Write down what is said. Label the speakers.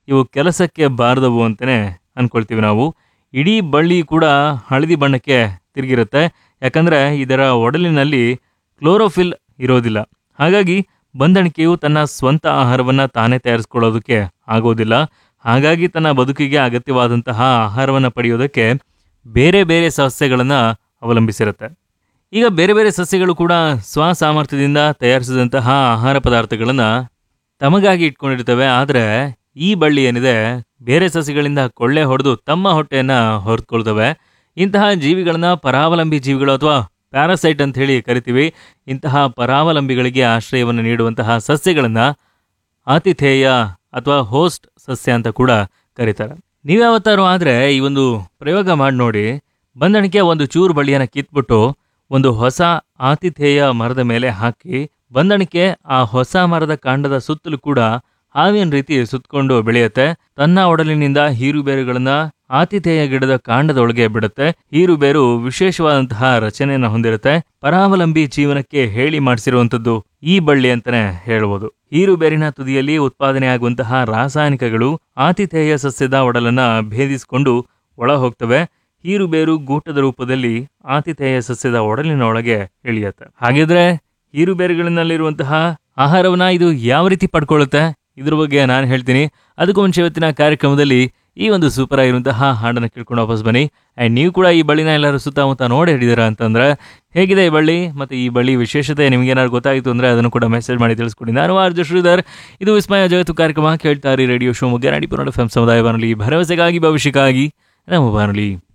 Speaker 1: ಇವು ಕೆಲಸಕ್ಕೆ ಬಾರದವು ಅಂತಲೇ ಅಂದ್ಕೊಳ್ತೀವಿ ನಾವು ಇಡೀ ಬಳ್ಳಿ ಕೂಡ ಹಳದಿ ಬಣ್ಣಕ್ಕೆ ತಿರುಗಿರುತ್ತೆ ಯಾಕಂದರೆ ಇದರ ಒಡಲಿನಲ್ಲಿ ಕ್ಲೋರೋಫಿಲ್ ಇರೋದಿಲ್ಲ ಹಾಗಾಗಿ ಬಂದಣಿಕೆಯು ತನ್ನ ಸ್ವಂತ ಆಹಾರವನ್ನು ತಾನೇ ತಯಾರಿಸ್ಕೊಳ್ಳೋದಕ್ಕೆ ಆಗೋದಿಲ್ಲ ಹಾಗಾಗಿ ತನ್ನ ಬದುಕಿಗೆ ಅಗತ್ಯವಾದಂತಹ ಆಹಾರವನ್ನು ಪಡೆಯೋದಕ್ಕೆ ಬೇರೆ ಬೇರೆ ಸಸ್ಯಗಳನ್ನು ಅವಲಂಬಿಸಿರುತ್ತೆ ಈಗ ಬೇರೆ ಬೇರೆ ಸಸ್ಯಗಳು ಕೂಡ ಸ್ವ ಸಾಮರ್ಥ್ಯದಿಂದ ತಯಾರಿಸಿದಂತಹ ಆಹಾರ ಪದಾರ್ಥಗಳನ್ನು ತಮಗಾಗಿ ಇಟ್ಕೊಂಡಿರ್ತವೆ ಆದರೆ ಈ ಬಳ್ಳಿ ಏನಿದೆ ಬೇರೆ ಸಸ್ಯಗಳಿಂದ ಕೊಳ್ಳೆ ಹೊಡೆದು ತಮ್ಮ ಹೊಟ್ಟೆಯನ್ನು ಹೊರತ್ಕೊಳ್ತವೆ ಇಂತಹ ಜೀವಿಗಳನ್ನ ಪರಾವಲಂಬಿ ಜೀವಿಗಳು ಅಥವಾ ಪ್ಯಾರಾಸೈಟ್ ಅಂತ ಹೇಳಿ ಕರಿತೀವಿ ಇಂತಹ ಪರಾವಲಂಬಿಗಳಿಗೆ ಆಶ್ರಯವನ್ನು ನೀಡುವಂತಹ ಸಸ್ಯಗಳನ್ನು ಆತಿಥೇಯ ಅಥವಾ ಹೋಸ್ಟ್ ಸಸ್ಯ ಅಂತ ಕೂಡ ಕರೀತಾರೆ ನೀವ್ಯಾವತ್ತಾರು ಆದರೆ ಈ ಒಂದು ಪ್ರಯೋಗ ಮಾಡಿ ನೋಡಿ ಬಂದಣಿಕೆ ಒಂದು ಚೂರು ಬಳ್ಳಿಯನ್ನು ಕಿತ್ಬಿಟ್ಟು ಒಂದು ಹೊಸ ಆತಿಥೇಯ ಮರದ ಮೇಲೆ ಹಾಕಿ ಬಂದಣಿಕೆ ಆ ಹೊಸ ಮರದ ಕಾಂಡದ ಸುತ್ತಲೂ ಕೂಡ ಹಾವಿನ ರೀತಿ ಸುತ್ತಕೊಂಡು ಬೆಳೆಯುತ್ತೆ ತನ್ನ ಒಡಲಿನಿಂದ ಹೀರುಬೇರುಗಳನ್ನ ಆತಿಥೇಯ ಗಿಡದ ಕಾಂಡದೊಳಗೆ ಬಿಡುತ್ತೆ ಹೀರುಬೇರು ವಿಶೇಷವಾದಂತಹ ರಚನೆಯನ್ನು ಹೊಂದಿರುತ್ತೆ ಪರಾವಲಂಬಿ ಜೀವನಕ್ಕೆ ಹೇಳಿ ಮಾಡಿಸಿರುವಂಥದ್ದು ಈ ಬಳ್ಳಿ ಅಂತಾನೆ ಹೇಳ್ಬೋದು ಹೀರುಬೇರಿನ ತುದಿಯಲ್ಲಿ ಉತ್ಪಾದನೆ ಆಗುವಂತಹ ರಾಸಾಯನಿಕಗಳು ಆತಿಥೇಯ ಸಸ್ಯದ ಒಡಲನ್ನ ಭೇದಿಸಿಕೊಂಡು ಒಳ ಹೋಗ್ತವೆ ಹೀರುಬೇರು ಗೂಟದ ರೂಪದಲ್ಲಿ ಆತಿಥೇಯ ಸಸ್ಯದ ಒಡಲಿನ ಒಳಗೆ ಇಳಿಯುತ್ತೆ ಹಾಗಿದ್ರೆ ಹೀರುಬೇರುಗಳಿನಲ್ಲಿರುವಂತಹ ಆಹಾರವನ್ನ ಇದು ಯಾವ ರೀತಿ ಪಡ್ಕೊಳ್ಳುತ್ತೆ ಇದ್ರ ಬಗ್ಗೆ ನಾನು ಹೇಳ್ತೀನಿ ಅದಕ್ಕೂ ಮುಂಚೆ ಇವತ್ತಿನ ಕಾರ್ಯಕ್ರಮದಲ್ಲಿ ಈ ಒಂದು ಸೂಪರ್ ಆಗಿರುವಂತಹ ಹಾಡನ್ನು ಕೇಳ್ಕೊಂಡು ವಾಪಸ್ ಬನ್ನಿ ಆ್ಯಂಡ್ ನೀವು ಕೂಡ ಈ ಬಳ್ಳಿನ ಎಲ್ಲರೂ ಸುತ್ತಮುತ್ತ ನೋಡಿ ಹಿಡಿದಿರಾ ಅಂತಂದ್ರೆ ಹೇಗಿದೆ ಈ ಬಳ್ಳಿ ಮತ್ತು ಈ ಬಳ್ಳಿ ವಿಶೇಷತೆ ನಿಮ್ಗೆ ಏನಾದ್ರು ಗೊತ್ತಾಯಿತು ಅಂದರೆ ಅದನ್ನು ಕೂಡ ಮೆಸೇಜ್ ಮಾಡಿ ತಿಳಿಸ್ಕೊಡಿ ನಾನು ಆರ್ಜು ಶ್ರೀಧರ್ ಇದು ವಿಸ್ಮಯ ಜಗತ್ತು ಕಾರ್ಯಕ್ರಮ ಕೇಳ್ತಾರೆ ರೇಡಿಯೋ ಶಿವಮೊಗ್ಗ ನಾಡಿ ಪುರಾಣ ಎಫ್ ಎಂ ಸಮುದಾಯ ಬಾನುಲಿ ಭರವಸೆಗಾಗಿ ಭವಿಷ್ಯಕ್ಕಾಗಿ ನಮ್ಮ ಬಾನುಲಿ